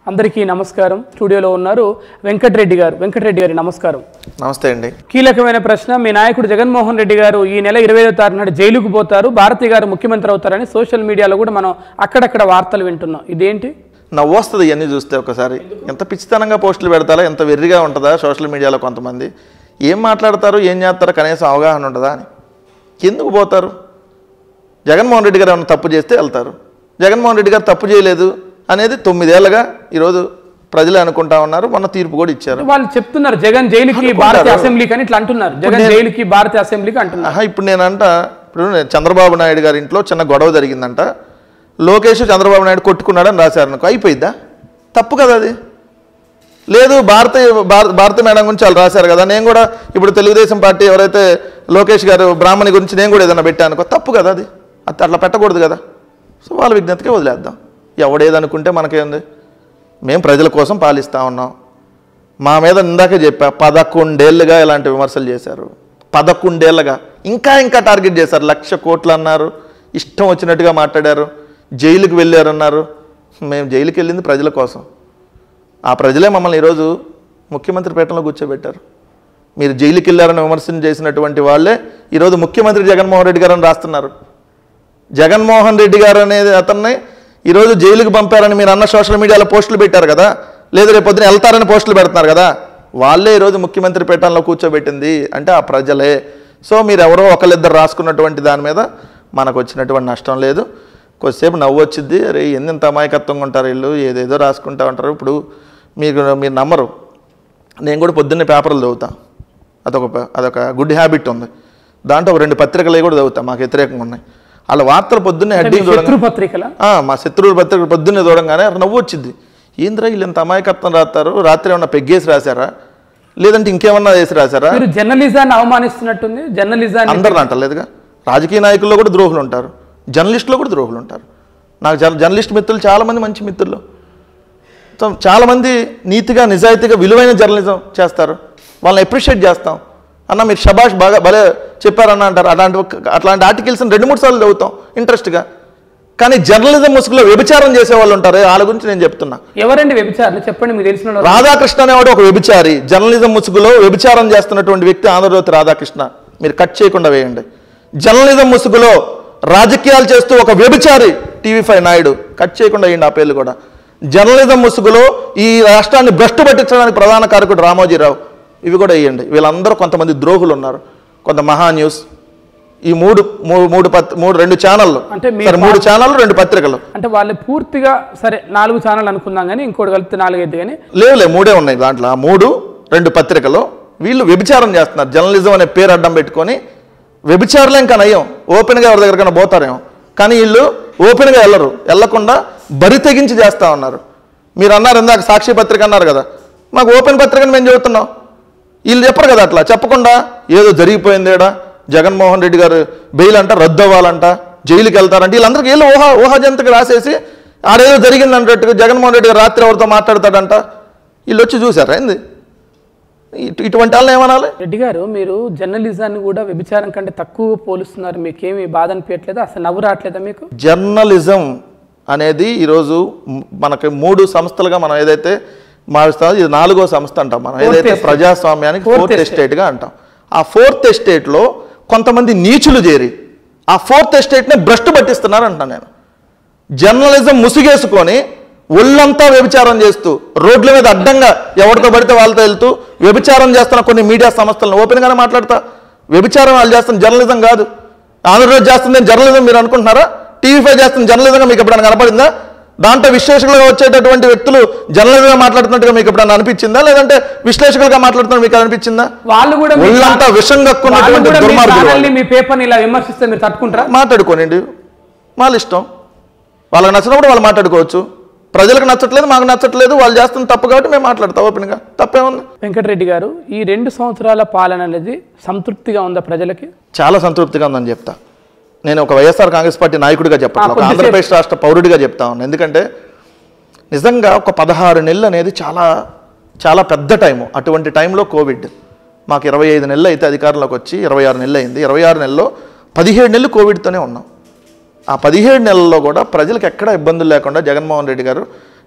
అందరికీ నమస్కారం స్టూడియోలో ఉన్నారు వెంకటరెడ్డి గారు వెంకటరెడ్డి గారి నమస్కారం నమస్తే అండి కీలకమైన ప్రశ్న మీ నాయకుడు జగన్మోహన్ రెడ్డి గారు ఈ నెల ఇరవై ఐదో తారీఖు నాడు జైలుకు పోతారు భారతి గారు ముఖ్యమంత్రి అవుతారని సోషల్ మీడియాలో కూడా మనం అక్కడక్కడ వార్తలు వింటున్నాం ఇదేంటి నవ్వు వస్తుంది ఇవన్నీ చూస్తే ఒకసారి ఎంత పిచ్చితనంగా పోస్టులు పెడతారా ఎంత వెర్రిగా ఉంటుందా సోషల్ మీడియాలో కొంతమంది ఏం మాట్లాడతారు ఏం చేస్తారో కనీసం అవగాహన ఉంటుందా అని ఎందుకు పోతారు జగన్మోహన్ రెడ్డి గారు ఏమైనా తప్పు చేస్తే వెళ్తారు జగన్మోహన్ రెడ్డి గారు తప్పు చేయలేదు అనేది తొమ్మిదేళ్లుగా ఈరోజు ప్రజలే అనుకుంటా ఉన్నారు మొన్న తీర్పు కూడా ఇచ్చారు వాళ్ళు చెప్తున్నారు జగన్ జైలుకి భారతీయ అసెంబ్లీకి అని ఇట్లా అంటున్నారు జగన్ జైలుకి భారతీయ అసెంబ్లీకి అంటున్నారు ఆహా ఇప్పుడు నేనంట ఇప్పుడు నేను చంద్రబాబు నాయుడు గారి ఇంట్లో చిన్న గొడవ జరిగిందంట లోకేష్ చంద్రబాబు నాయుడు కొట్టుకున్నాడని రాశారు అనుకో అయిపోయిద్దా తప్పు కదా అది లేదు భారత భారత భారత మేడం గురించి వాళ్ళు రాశారు కదా నేను కూడా ఇప్పుడు తెలుగుదేశం పార్టీ ఎవరైతే లోకేష్ గారు బ్రాహ్మణి గురించి నేను కూడా ఏదైనా పెట్టాను అనుకో తప్పు కదా అది అది అట్లా పెట్టకూడదు కదా సో వాళ్ళ విజ్ఞతకే వదిలేద్దాం ఎవడేదనుకుంటే మనకేంది మేము ప్రజల కోసం పాలిస్తూ ఉన్నాం మా మీద ఇందాకే చెప్పా పదకొండేళ్ళుగా ఇలాంటి విమర్శలు చేశారు పదకొండేళ్ళుగా ఇంకా ఇంకా టార్గెట్ చేశారు లక్ష కోట్లు అన్నారు ఇష్టం వచ్చినట్టుగా మాట్లాడారు జైలుకి వెళ్ళారన్నారు మేము జైలుకి వెళ్ళింది ప్రజల కోసం ఆ ప్రజలే మమ్మల్ని ఈరోజు ముఖ్యమంత్రి పీఠంలో కూర్చోబెట్టారు మీరు జైలుకి వెళ్ళారని విమర్శన చేసినటువంటి వాళ్ళే ఈరోజు ముఖ్యమంత్రి జగన్మోహన్ రెడ్డి గారని రాస్తున్నారు జగన్మోహన్ రెడ్డి గారు అనేది అతన్ని ఈరోజు జైలుకి పంపారని మీరు అన్న సోషల్ మీడియాలో పోస్టులు పెట్టారు కదా లేదు రేపు పొద్దున వెళ్తారని పోస్టులు పెడుతున్నారు కదా వాళ్ళే ఈరోజు ముఖ్యమంత్రి పీఠంలో కూర్చోబెట్టింది అంటే ఆ ప్రజలే సో మీరు ఎవరో ఒకళ్ళిద్దరు రాసుకున్నటువంటి దాని మీద మనకు వచ్చినటువంటి నష్టం లేదు కొద్దిసేపు నవ్వు వచ్చింది అరే ఎంత అమాయకత్వంగా ఉంటారు వీళ్ళు ఏదేదో రాసుకుంటా ఉంటారు ఇప్పుడు మీకు మీరు నమ్మరు నేను కూడా పొద్దున్నే పేపర్లు చదువుతా అదొక ప- అదొక గుడ్ హ్యాబిట్ ఉంది దాంట్లో ఒక రెండు పత్రికలు కూడా చదువుతా మాకు వ్యతిరేకంగా ఉన్నాయి వాళ్ళ వార్తలు పొద్దున్నే అంటే మీ హెడ్డింగ్ చూడంగా శత్రు పత్రికల ఆ, మా శత్రువుల పత్రిక పొద్దున్నే చూడంగానే నవ్వు వచ్చింది ఏంద్రా వీళ్ళు ఎంత అమాయకత్వం రాస్తారు రాత్రి ఏమన్నా పెగ్గేసి రాశారా లేదంటే ఇంకేమన్నా వేసి రాశారా మీరు జర్నలిజాన్ని అవమానిస్తున్నట్టుంది జర్నలిజాన్ని అందరిని అంటలేదుగా రాజకీయ నాయకుల్లో కూడా ద్రోహులు ఉంటారు జర్నలిస్టులో కూడా ద్రోహులు ఉంటారు నాకు జర్ జర్నలిస్ట్ మిత్రులు చాలామంది మంచి మిత్రులు సో చాలామంది నీతిగా నిజాయితీగా విలువైన జర్నలిజం చేస్తారు వాళ్ళని అప్రిషియేట్ చేస్తాం అన్న మీరు షబాష్ బాగా భలే చెప్పారన్న అంటారు అలాంటి ఒక- అట్లాంటి ఆర్టికల్స్ రెండు మూడు సార్లు చదువుతాం ఇంట్రెస్ట్గా కానీ జర్నలిజం ముసుగులో వ్యభిచారం చేసే వాళ్ళు ఉంటారు వాళ్ళ గురించి నేను చెప్తున్నా ఎవరండి వ్యభిచారులు చెప్పండి మీకు తెలిసిన వాళ్ళు. రాధాకృష్ణ అనేవాడు ఒక వ్యభిచారి జర్నలిజం ముసుగులో వ్యభిచారం చేస్తున్నటువంటి వ్యక్తి ఆంధ్రజ్యోతి రాధాకృష్ణ మీరు కట్ చేయకుండా వేయండి జర్నలిజం ముసుగులో రాజకీయాలు చేస్తూ ఒక వ్యభిచారి టీవీ ఫైవ్ నాయుడు కట్ చేయకుండా వేయండి ఆ పేర్లు కూడా జర్నలిజం ముసుగులో ఈ రాష్ట్రాన్ని భ్రష్టు పట్టించడానికి ప్రధాన కారకుడు రామోజీరావు ఇవి కూడా వేయండి వీళ్ళందరూ కొంతమంది ద్రోహులు ఉన్నారు కొంత మహా న్యూస్ ఈ మూడు మూడు మూడు పత్ మూడు రెండు ఛానళ్ళు అంటే మీ సరే మూడు ఛానళ్ళు రెండు పత్రికలు అంటే వాళ్ళు పూర్తిగా సరే నాలుగు ఛానల్ అనుకుందాం కానీ ఇంకోటి కలిపితే నాలుగైదు కానీ లేవులే మూడే ఉన్నాయి దాంట్లో ఆ మూడు రెండు పత్రికలు వీళ్ళు వ్యభిచారం చేస్తున్నారు జర్నలిజం అనే పేరు అడ్డం పెట్టుకొని వ్యభిచారులే ఇంకా నయ్యం ఓపెన్గా ఎవరి దగ్గరికైనా పోతారేమో కానీ వీళ్ళు ఓపెన్గా వెళ్ళరు వెళ్ళకుండా బరి తెగించి చేస్తూ ఉన్నారు మీరు అన్నారు ఇందాక సాక్షి పత్రిక అన్నారు కదా మాకు ఓపెన్ పత్రికని మేము చెబుతున్నాం వీళ్ళు చెప్పరు కదా అట్లా చెప్పకుండా ఏదో జరిగిపోయింది ఏడా జగన్మోహన్ రెడ్డి గారు బెయిల్ అంట రద్దు అవ్వాలంట జైలుకి వెళ్తారంట వీళ్ళందరికీ వీళ్ళు ఊహా ఊహాజంతకు రాసేసి ఆడేదో జరిగింది అన్నట్టుగా జగన్మోహన్ రెడ్డి గారు రాత్రి ఎవరితో మాట్లాడతాడంట వీళ్ళు వచ్చి చూసారా ఏంది ఇటు- ఇటువంటి వాళ్ళని ఏమనాలి రెడ్డి గారు మీరు జర్నలిజాన్ని కూడా వ్యభిచారం కంటే తక్కువ పోలుస్తున్నారు మీకేమి బాధ అనిపించట్లేదా అసలు నవ్వు రావట్లేదా మీకు జర్నలిజం అనేది ఈరోజు మ్- మనకి మూడు సంస్థలుగా మనం ఏదైతే మారుస్తామో ఇది నాలుగో సంస్థ అంటాం మనం ఏదైతే estate. ప్రజాస్వామ్యానికి Fourth ఫోర్త్ estate. ఎస్టేట్గా అంటాం ఆ ఫోర్త్ ఎస్టేట్లో కొంతమంది నీచులు చేరి ఆ ఫోర్త్ ఎస్టేట్ని భ్రష్టు పట్టిస్తున్నారు అంటాను నేను జర్నలిజం ముసుగేసుకొని ఒళ్ళంతా వ్యభిచారం చేస్తూ రోడ్ల మీద అడ్డంగా ఎవరితో పడితే వాళ్ళతో వెళ్తూ వ్యభిచారం చేస్తున్న కొన్ని మీడియా సంస్థలను ఓపెన్గానే మాట్లాడతా వ్యభిచారం వాళ్ళు చేస్తున్న జర్నలిజం కాదు ఆంధ్రప్రదేశ్ చేస్తుంది జర్నలిజం మీరు అనుకుంటున్నారా టీవీ ఫైవ్ చేస్తున్న జర్నలిజంగా మీకు ఎప్పుడైనా కనపడిందా దాంట్లో విశ్లేషకులుగా వచ్చేటటువంటి వ్యక్తులు జర్నలిజంగా మాట్లాడుతున్నట్టుగా మీకు ఎప్పుడైనా అనిపించిందా లేదంటే విశ్లేషకులుగా మాట్లాడుతున్నట్టు మీకు అనిపించిందా వాళ్ళు కూడా మీ ఒళ్ళంతా ఛానల్- విషం వాళ్ళు కక్కున్నటువంటి కూడా మీ దుర్మార్గులు వాళ్ళు. ఛానల్ని, మీ పేపర్ని ఇలా విమర్శిస్తే మీరు తట్టుకుంటారా మాట్లాడుకోనండి వాళ్ళ ఇష్టం వాళ్ళకి నచ్చినప్పుడు వాళ్ళు మాట్లాడుకోవచ్చు ప్రజలకు నచ్చట్లేదు మాకు నచ్చట్లేదు వాళ్ళు చేస్తున్న తప్పు కాబట్టి మేము మాట్లాడతాం ఓపెన్గా తప్పేముంది వెంకటరెడ్డి గారు ఈ రెండు సంవత్సరాల పాలన అనేది సంతృప్తిగా ఉందా ప్రజలకి చాలా సంతృప్తిగా ఉందని చెప్తా నేను ఒక వైఎస్ఆర్ కాంగ్రెస్ పార్టీ నాయకుడిగా చెప్పాను ఒక కొద్దిసేపు- ఆంధ్రప్రదేశ్ రాష్ట్ర పౌరుడిగా చెప్తా ఉన్నాను ఎందుకంటే నిజంగా ఒక పదహారు నెలలు అనేది చాలా చాలా పెద్ద టైము అటువంటి టైంలో కోవిడ్ మాకు ఇరవై ఐదు నెలలు అయితే అధికారంలోకి వచ్చి ఇరవై ఆరు నెలలు అయింది ఇరవై ఆరు నెలల్లో పదిహేడు నెలలు కోవిడ్తోనే ఉన్నాం ఆ పదిహేడు నెలల్లో కూడా ప్రజలకు ఎక్కడా ఇబ్బందులు లేకుండా జగన్మోహన్ రెడ్డి గారు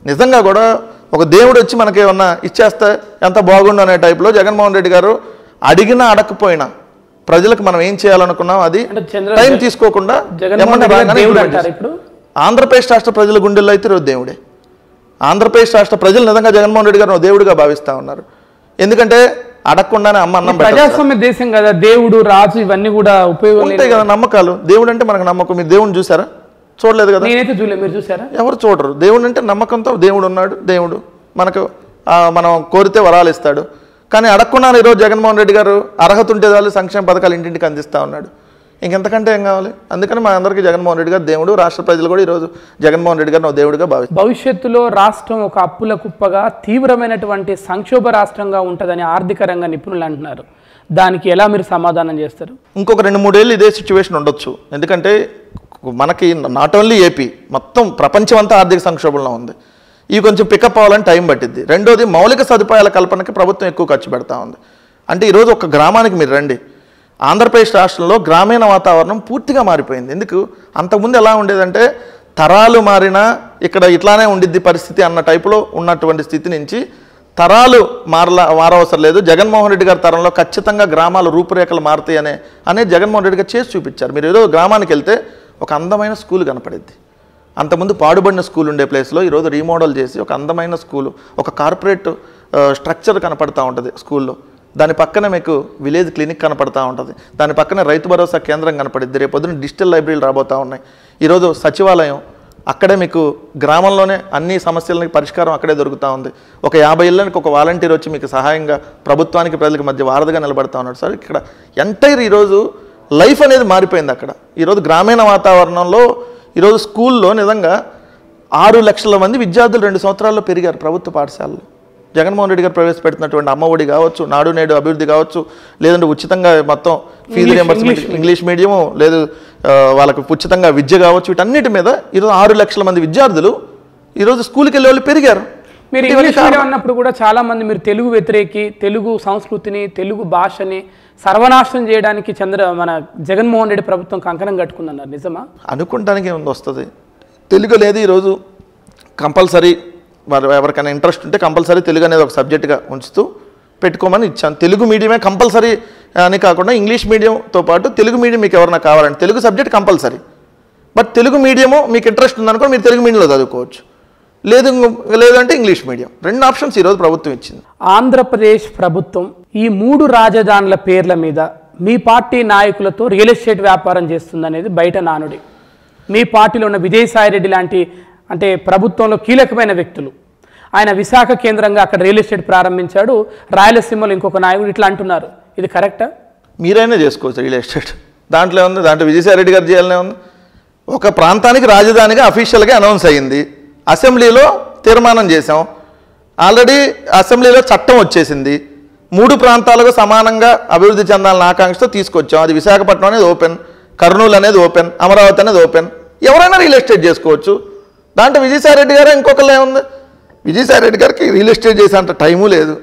నిజంగా కూడా ఒక దేవుడు వచ్చి మనకి ఏమన్నా ఇచ్చేస్తే ఎంత బాగుండు అనే టైప్లో జగన్మోహన్ రెడ్డి గారు అడిగినా అడగకపోయినా ప్రజలకు మనం ఏం చేయాలనుకున్నాం అది అంటే చంద్ర టైం తీసుకోకుండా జగన్మోహన్ ఏమన్నా రెడ్డి గారు రాగానే దేవుడు implement అంటారు చేస్తారు. ఇప్పుడు ఆంధ్రప్రదేశ్ రాష్ట్ర ప్రజల గుండెల్లో అయితే ఈరోజు దేవుడే ఆంధ్రప్రదేశ్ రాష్ట్ర ప్రజలు నిజంగా జగన్మోహన్ రెడ్డి గారు దేవుడిగా భావిస్తూ ఉన్నారు ఎందుకంటే అడగకుండానే అమ్మ అన్నం పెట్టారు ప్రజాస్వామ్య దేశం కదా దేవుడు రాజు ఇవన్నీ కూడా ఉపయోగం లేదు ఉంటాయి కదా నమ్మకాలు దేవుడు అంటే మనకు నమ్మకం మీరు దేవుడిని చూసారా చూడలేదు కదా నేనైతే చూడలేదు మీరు చూసారా ఎవరు చూడరు దేవుడు అంటే నమ్మకంతో దేవుడు ఉన్నాడు దేవుడు మనకు ఆ, మనం కోరితే వరాలు ఇస్తాడు కానీ అడగకుండా ఈరోజు జగన్మోహన్ రెడ్డి గారు అర్హత ఉంటే వాళ్ళు సంక్షేమ పథకాలు ఇంటింటికి అందిస్తూ ఉన్నాడు ఇంకెంతకంటే ఏం కావాలి అందుకని మా అందరికీ జగన్మోహన్ రెడ్డి గారు దేవుడు రాష్ట్ర ప్రజలు కూడా ఈరోజు జగన్మోహన్ రెడ్డి గారిని ఒక దేవుడిగా భావిస్తారు భవిష్యత్తులో రాష్ట్రం ఒక అప్పుల కుప్పగా తీవ్రమైనటువంటి సంక్షోభ రాష్ట్రంగా ఉంటుందని ఆర్థిక రంగ నిపుణులు అంటున్నారు దానికి ఎలా మీరు సమాధానం చేస్తారు ఇంకొక రెండు మూడేళ్ళు ఇదే సిచ్యువేషన్ ఉండొచ్చు ఎందుకంటే మనకి నాట్ ఓన్లీ ఏపీ మొత్తం ప్రపంచం అంతా ఆర్థిక సంక్షోభంలో ఉంది ఇవి కొంచెం పికప్ అవ్వాలని టైం పట్టింది రెండోది మౌలిక సదుపాయాల కల్పనకి ప్రభుత్వం ఎక్కువ ఖర్చు పెడతా ఉంది అంటే ఈరోజు ఒక గ్రామానికి మీరు రండి ఆంధ్రప్రదేశ్ రాష్ట్రంలో గ్రామీణ వాతావరణం పూర్తిగా మారిపోయింది ఎందుకు అంతకుముందు ఎలా ఉండేదంటే తరాలు మారినా ఇక్కడ ఇట్లానే ఉండిద్ది పరిస్థితి అన్న టైపులో ఉన్నటువంటి స్థితి నుంచి తరాలు మారలా మారవసరం లేదు జగన్మోహన్ రెడ్డి గారి తరంలో ఖచ్చితంగా గ్రామాల రూపురేఖలు మారుతాయి అనే అనేది జగన్మోహన్ రెడ్డి గారు చేసి చూపించారు మీరు ఏదో గ్రామానికి వెళ్తే ఒక అందమైన స్కూల్ కనపడిద్ది అంతకుముందు పాడుబడిన స్కూల్ ఉండే ప్లేస్లో ఈరోజు రీమోడల్ చేసి ఒక అందమైన స్కూలు ఒక కార్పొరేట్ స్ట్రక్చర్ కనపడతా ఉంటుంది స్కూల్లో దాని పక్కన మీకు విలేజ్ క్లినిక్ కనపడతా ఉంటుంది దాని పక్కన రైతు భరోసా కేంద్రం కనపడిద్ది రేపు పొద్దున డిజిటల్ లైబ్రరీలు రాబోతూ ఉన్నాయి ఈరోజు సచివాలయం అక్కడే మీకు గ్రామంలోనే అన్ని సమస్యలకి పరిష్కారం అక్కడే దొరుకుతూ ఉంది ఒక యాభై ఇళ్ళకి ఒక వాలంటీర్ వచ్చి మీకు సహాయంగా ప్రభుత్వానికి ప్రజలకు మధ్య వారధిగా నిలబడతా ఉన్నాడు సార్ ఇక్కడ ఎంటైర్ ఈరోజు లైఫ్ అనేది మారిపోయింది అక్కడ ఈరోజు గ్రామీణ వాతావరణంలో ఈరోజు స్కూల్లో నిజంగా ఆరు లక్షల మంది విద్యార్థులు రెండు సంవత్సరాల్లో పెరిగారు ప్రభుత్వ పాఠశాలలో జగన్మోహన్ రెడ్డి గారు ప్రవేశపెడుతున్నటువంటి అమ్మఒడి కావచ్చు నాడు నేడు అభివృద్ధి కావచ్చు లేదంటే ఉచితంగా మొత్తం fee English- reimbursement English English medium లేదు ఆ, వాళ్ళకు ఉచితంగా విద్య కావచ్చు వీటన్నిటి మీద ఈరోజు ఆరు లక్షల మంది విద్యార్థులు ఈరోజు స్కూల్కి వెళ్ళే వాళ్ళు పెరిగారు మీరు ఇవన్నీ ఇంగ్లీష్ మీడియం అన్నప్పుడు కూడా చాలా మంది మీరు తెలుగు వ్యతిరేకి తెలుగు సంస్కృతిని తెలుగు భాషని సర్వనాశనం చేయడానికి చంద్ర మన జగన్మోహన్ రెడ్డి ప్రభుత్వం కంకణం కట్టుకుందన్నారు నిజమా అనుకుంటానికి ఏముంది వస్తుంది తెలుగు అనేది ఈరోజు కంపల్సరీ వారు ఎవరికైనా ఇంట్రెస్ట్ ఉంటే కంపల్సరీ తెలుగు అనేది ఒక సబ్జెక్టుగా ఉంచుతూ పెట్టుకోమని ఇచ్చాను తెలుగు మీడియమే కంపల్సరీ అని కాకుండా ఇంగ్లీష్ మీడియంతో పాటు తెలుగు మీడియం మీకు ఎవరైనా కావాలంటే Telugu subject compulsory but Telugu medium మీకు ఇంట్రెస్ట్ ఉందనుకో మీరు తెలుగు మీడియంలో చదువుకోవచ్చు లేదు లేదంటే ఇంగ్లీష్ మీడియం రెండు ఆప్షన్స్ ఈరోజు ప్రభుత్వం ఇచ్చింది ఆంధ్రప్రదేశ్ ప్రభుత్వం ఈ మూడు రాజధానుల పేర్ల మీద మీ పార్టీ నాయకులతో రియల్ ఎస్టేట్ వ్యాపారం చేస్తుందనేది బయట నానుడి మీ పార్టీలో ఉన్న విజయసాయిరెడ్డి లాంటి అంటే ప్రభుత్వంలో కీలకమైన వ్యక్తులు ఆయన విశాఖ కేంద్రంగా అక్కడ రియల్ ఎస్టేట్ ప్రారంభించాడు రాయలసీమలో ఇంకొక నాయకుడు ఇట్లా అంటున్నారు ఇది కరెక్టా మీరైనా చేసుకోవచ్చు రియల్ ఎస్టేట్ దాంట్లో ఏముంది దాంట్లో విజయసాయి రెడ్డి గారు చేయాలనే ఉంది ఒక ప్రాంతానికి రాజధానిగా అఫీషియల్గా అనౌన్స్ అయ్యింది అసెంబ్లీలో తీర్మానం చేశాం ఆల్రెడీ అసెంబ్లీలో చట్టం వచ్చేసింది మూడు ప్రాంతాలకు సమానంగా అభివృద్ధి చెందాలన్న ఆకాంక్షతో తీసుకొచ్చాం అది విశాఖపట్నం అనేది ఓపెన్ కర్నూలు అనేది ఓపెన్ అమరావతి అనేది ఓపెన్ ఎవరైనా రియల్ ఎస్టేట్ చేసుకోవచ్చు దాంట్లో విజయసాయి రెడ్డి గారు ఇంకొకళ్ళు ఏముంది విజయసాయి రెడ్డి గారికి రియల్ ఎస్టేట్ చేసే అంత టైము లేదు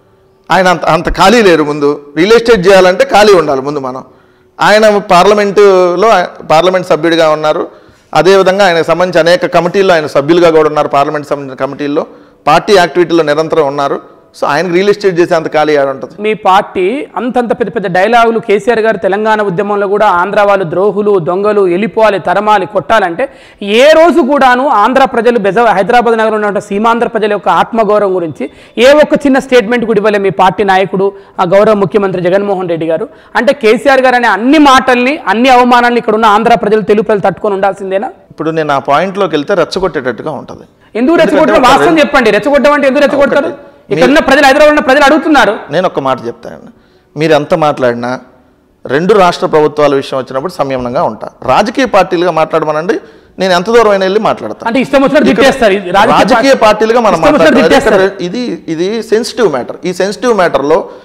ఆయన అంత అంత ఖాళీ లేరు ముందు రియల్ ఎస్టేట్ చేయాలంటే ఖాళీ ఉండాలి ముందు మనం ఆయన పార్లమెంటులో పార్లమెంట్ సభ్యుడిగా ఉన్నారు అదేవిధంగా ఆయనకు సంబంధించి అనేక కమిటీల్లో ఆయన సభ్యులుగా కూడా ఉన్నారు పార్లమెంట్ సంబంధించిన కమిటీల్లో పార్టీ యాక్టివిటీలో నిరంతరం ఉన్నారు సో ఆయనకు రియల్ ఎస్టేట్ చేసే అంత ఖాళీ ఆడ ఉంటుంది మీ పార్టీ అంతంత పెద్ద పెద్ద డైలాగులు కేసీఆర్ గారు తెలంగాణ ఉద్యమంలో కూడా ఆంధ్ర వాళ్ళు ద్రోహులు దొంగలు వెళ్ళిపోవాలి తరమాలి కొట్టాలంటే ఏ రోజు కూడాను ఆంధ్ర ప్రజలు బెజ హైదరాబాద్ నగరంలో ఉన్న సీమాంధ్ర ప్రజల యొక్క ఆత్మగౌరవం గురించి ఏ ఒక్క చిన్న స్టేట్మెంట్ కూడా ఇవ్వలే మీ పార్టీ నాయకుడు ఆ గౌరవ ముఖ్యమంత్రి జగన్మోహన్ రెడ్డి గారు అంటే కేసీఆర్ గారు అనే అన్ని మాటల్ని అన్ని అవమానాల్ని ఇక్కడ ఉన్న ఆంధ్ర ప్రజలు తెలుగు ప్రజలు తట్టుకొని ఉండాల్సిందేనా ఇప్పుడు నేను ఆ పాయింట్లోకి వెళ్తే రెచ్చగొట్టేటట్టుగా ఉంటుంది ఎందుకు రెచ్చగొట్టడం వాస్తవం చెప్పండి రెచ్చగొట్టడం అంటే ఎందుకు రెచ్చగొడతారు ఇక్కడ ఉన్న ప్రజలు హైదరాబాద్ ఉన్న ప్రజలు అడుగుతున్నారు నేను ఒక మాట చెప్తాను మీరు ఎంత మాట్లాడినా రెండు రాష్ట్ర ప్రభుత్వాల విషయం వచ్చినప్పుడు సంయమనంగా ఉంటా రాజకీయ పార్టీలుగా మాట్లాడమనండి నేను ఎంత దూరం అయినా వెళ్ళి మాట్లాడతాను అంటే ఇష్టం వచ్చినట్టు తిట్టేస్తారు ఇది రాజకీయ రాజకీయ పార్టీలుగా మనం ఇష్టం వచ్చినట్టు మాట్లాడాలి. తిట్టేస్తారు. ఇది ఇది సెన్సిటివ్ మ్యాటర్ ఈ సెన్సిటివ్ మ్యాటర్లో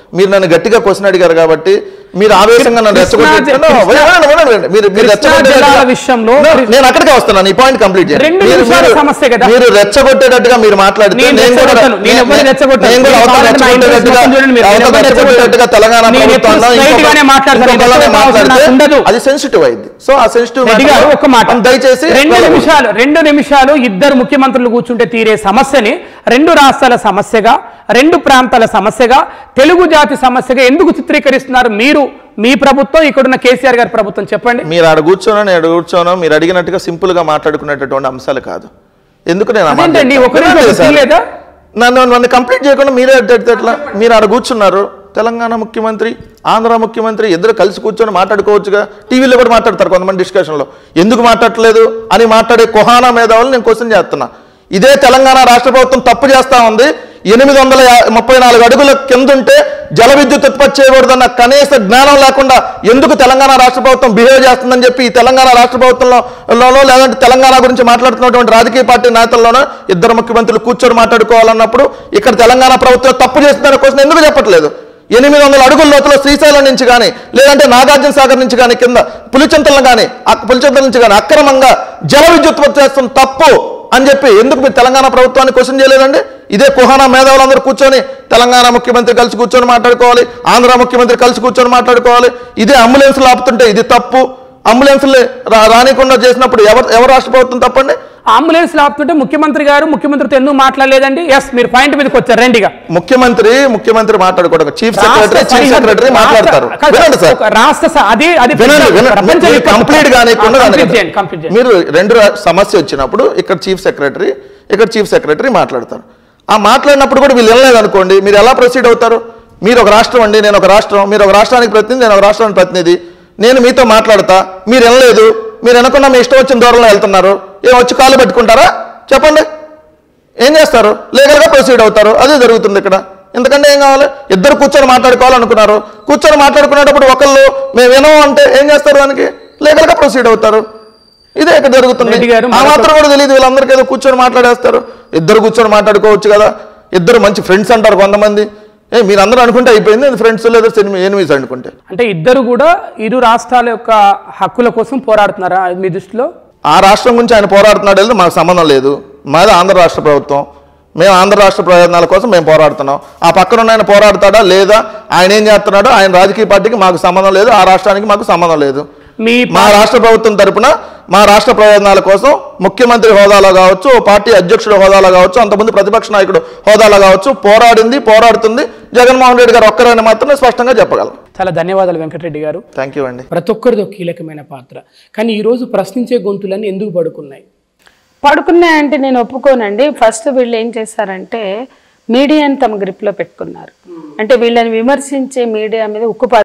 మీరు నన్ను గట్టిగా క్వశ్చన్ అడిగారు కాబట్టి మీరు ఆవేశంగా నన్ను కృష్ణా రెచ్చగొట్టి జ- No, no, కృష్ణా- వినండి, వినండి, వినండి. మీరు మీరు కృష్ణా రెచ్చగొట్టేటట్టుగా- జలాల విషయంలో No, కృష్ణ- నేను అక్కడికే వస్తున్నాను ఈ పాయింట్ కంప్లీట్ చేయండి రెండు మీరు- నిమిషాల మీరు- సమస్య కదా. మీరు రెచ్చగొట్టేటట్టుగా మీరు మాట్లాడితే నేను నేను కూడా రెచ్చగొట్టను. నేను నేను- ఎవరిని రెచ్చగొట్టను. నేను కూడా నేను అవతల కావాలంటే నా ఇంట్రెస్ట్ రెచ్చగొట్టేటట్టుగా మొత్తం చూడండి మీరు. నేను అవతల ఎవరిని రెచ్చగొట్టేటట్టుగా తెలంగాణ నేను ఎప్పుడు ప్రభుత్వాన్ని straight ఇంకొక- గానే మాట్లాడతాను. ఇంకొక నేను వాళ్ళని రెచ్చగొట్టాల్సిన మాట్లాడితే నాకు ఉండదు. అది సెన్సిటివ్ అయింది సో ఆ సెన్సిటివ్ రెడ్డి గారు ఒక మాట దయచేసి రెండు వెళ్ళకూడదు. నిమిషాలు రెండు నిమిషాలు ఇద్దరు ముఖ్యమంత్రులు కూర్చుంటే తీరే సమస్యని రెండు రాష్ట్రాల సమస్యగా రెండు ప్రాంతాల సమస్యగా తెలుగు జాతి సమస్యగా ఎందుకు చిత్రీకరిస్తున్నారు మీరు మీ ప్రభుత్వం ఇక్కడున్న కేసీఆర్ గారి ప్రభుత్వం చెప్పండి మీరు ఆడ కూర్చోనో నేను ఆడ కూర్చోనో మీరు అడిగినట్టుగా సింపుల్ గా మాట్లాడుకునేటటువంటి అంశాలు కాదు ఎందుకు నేను ఆ మాట అదేంటండి, చెప్తాను? ఒకరికి వినండి ఒకటి సార్. లేదా? నన్ను నన్ను కంప్లీట్ చేయకుండా మీరే అడ్డడితే ఎట్లా మీరు ఆడ కూర్చున్నారు తెలంగాణ ముఖ్యమంత్రి ఆంధ్ర ముఖ్యమంత్రి ఇద్దరు కలిసి కూర్చొని మాట్లాడుకోవచ్చుగా టీవీలో కూడా మాట్లాడతారు కొంతమంది డిస్కషన్లో ఎందుకు మాట్లాడట్లేదు అని మాట్లాడే కుహానా మేధావులు నేను క్వశ్చన్ చేస్తున్నా ఇదే తెలంగాణ రాష్ట్ర ప్రభుత్వం తప్పు చేస్తా ఉంది ఎనిమిది వందల యా- ముప్పై నాలుగు అడుగుల కిందుంటే జల విద్యుత్ ఉత్పత్తి చేయకూడదన్న కనీస జ్ఞానం లేకుండా ఎందుకు తెలంగాణ రాష్ట్ర ప్రభుత్వం బిహేవ్ చేస్తుందని చెప్పి ఈ తెలంగాణ రాష్ట్ర ప్రభుత్వంలో లోనో లేదంటే తెలంగాణ గురించి మాట్లాడుతున్నటువంటి రాజకీయ పార్టీ నేతల్లోనో ఇద్దరు ముఖ్యమంత్రులు కూర్చొని మాట్లాడుకోవాలన్నప్పుడు ఇక్కడ తెలంగాణ ప్రభుత్వం తప్పు చేస్తుందనే క్వశ్చన్ ఎందుకు చెప్పట్లేదు ఎనిమిది వందల అడుగుల లోతులో శ్రీశైలం నుంచి కానీ లేదంటే నాగార్జున సాగర్ నుంచి కానీ కింద పులిచింతలను కానీ పులిచింతల నుంచి కానీ అక్రమంగా జల విద్యుత్ ఉత్పత్తి చేస్తున్న తప్పు అని చెప్పి ఎందుకు మీరు తెలంగాణ ప్రభుత్వాన్ని క్వశ్చన్ చేయలేదండి ఇదే కుహానా మేధావులందరూ కూర్చొని తెలంగాణ ముఖ్యమంత్రి కలిసి కూర్చొని మాట్లాడుకోవాలి ఆంధ్ర ముఖ్యమంత్రి కలిసి కూర్చొని మాట్లాడుకోవాలి ఇదే అంబులెన్స్లు ఆపుతుంటే ఇది తప్పు అంబులెన్స్లు రా రానికుండా చేసినప్పుడు ఎవరు ఎవరు రాష్ట్ర ప్రభుత్వం తప్పండి అంబులెన్స్ ఆపుతుంటే ముఖ్యమంత్రి గారు ముఖ్యమంత్రితో ఎందుకు మాట్లాడలేదండి ఎస్ మీరు పాయింట్ మీదకి వచ్చారు రెండిగా ముఖ్యమంత్రి ముఖ్యమంత్రి మాట్లాడుకోవడం చీఫ్ సెక్రటరీ రాష్ట్ర చీఫ్ సరిహద్దు- సెక్రటరీ మాట్లాడతారు కాదు, వినండి సార్ ఒక రాష్ట్ర స- అది అది వినండి వినండి ప్రపంచ మీరు విపత్తు. కంప్లీట్ గానే ఆ, కంప్లీట్ చేయండి కంప్లీట్ చేయండి మీరు రెండు రా- సమస్య వచ్చినప్పుడు ఇక్కడ చీఫ్ సెక్రటరీ ఇక్కడ చీఫ్ సెక్రటరీ మాట్లాడతారు ఆ మాట్లాడినప్పుడు కూడా వీళ్ళు వినలేదు అనుకోండి మీరు ఎలా ప్రొసీడ్ అవుతారు మీరు ఒక రాష్ట్రం అండి నేను ఒక రాష్ట్రం మీరు ఒక రాష్ట్రానికి ప్రతినిధి నేను ఒక రాష్ట్రానికి ప్రతినిధి నేను మీతో మాట్లాడతా మీరు వినలేదు మీరు వినకుండా మీ ఇష్టం వచ్చిన దూరంలో వెళ్తున్నారు ఏం వచ్చి కాలు పెట్టుకుంటారా చెప్పండి ఏం చేస్తారు లీగల్గా ప్రొసీడ్ అవుతారు అదే జరుగుతుంది ఇక్కడ ఎందుకంటే ఏం కావాలి ఇద్దరు కూర్చొని మాట్లాడుకోవాలనుకున్నారు కూర్చొని మాట్లాడుకునేటప్పుడు ఒకళ్ళు మేము వినము అంటే ఏం చేస్తారు దానికి లీగల్గా ప్రొసీడ్ అవుతారు ఇదే ఇక్కడ జరుగుతుంది రెడ్డి గారు, ఆ మరొక- మాత్రం కూడా తెలియదు వీళ్ళందరికీ ఏదో కూర్చొని మాట్లాడేస్తారు ఇద్దరు కూర్చొని మాట్లాడుకోవచ్చు కదా ఇద్దరు మంచి ఫ్రెండ్స్ అంటారు కొంతమంది ఏ మీరందరూ అనుకుంటే అయిపోయింది ఫ్రెండ్స్ లేదా ఎనిమిస్ అనుకుంటే అంటే ఇద్దరు కూడా ఇరు రాష్ట్రాల యొక్క హక్కుల కోసం పోరాడుతున్నారా మీ దృష్టిలో ఆ రాష్ట్రం గురించి ఆయన పోరాడుతున్నాడు వెళ్తే మాకు సంబంధం లేదు మాది ఆంధ్ర రాష్ట్ర ప్రభుత్వం మేము ఆంధ్ర రాష్ట్ర ప్రయోజనాల కోసం మేము పోరాడుతున్నాం ఆ పక్కన ఉన్న ఆయన పోరాడతాడా లేదా ఆయన ఏం చేస్తున్నాడో ఆయన రాజకీయ పార్టీకి మాకు సంబంధం లేదు ఆ రాష్ట్రానికి మాకు సంబంధం లేదు మీ మా రాష్ట్ర ప్రభుత్వం తరపున మా రాష్ట్ర ప్రయోజనాల కోసం ముఖ్యమంత్రి హోదాలో కావచ్చు ఓ పార్టీ అధ్యక్షుడు హోదాలో కావచ్చు అంతకుముందు ప్రతిపక్ష నాయకుడు హోదాలో కావచ్చు పోరాడింది పోరాడుతుంది జగన్మోహన్ రెడ్డి గారు ఒక్కరైనా మాత్రమే స్పష్టంగా చెప్పగలం చాలా ధన్యవాదాలు వెంకటరెడ్డి గారు థ్యాంక్ యూ అండి ప్రతి ఒక్కరిది ఒక కీలకమైన పాత్ర కానీ ఈ రోజు ప్రశ్నించే గొంతులన్నీ ఎందుకు పడుకున్నాయి పడుకున్నాయంటే నేను ఒప్పుకోనండి ఫస్ట్ వీళ్ళు ఏం చేశారంటే మీడియాని తమ గ్రిప్లో పెట్టుకున్నారు అంటే వీళ్ళని విమర్శించే మీడియా మీద ఉక్కు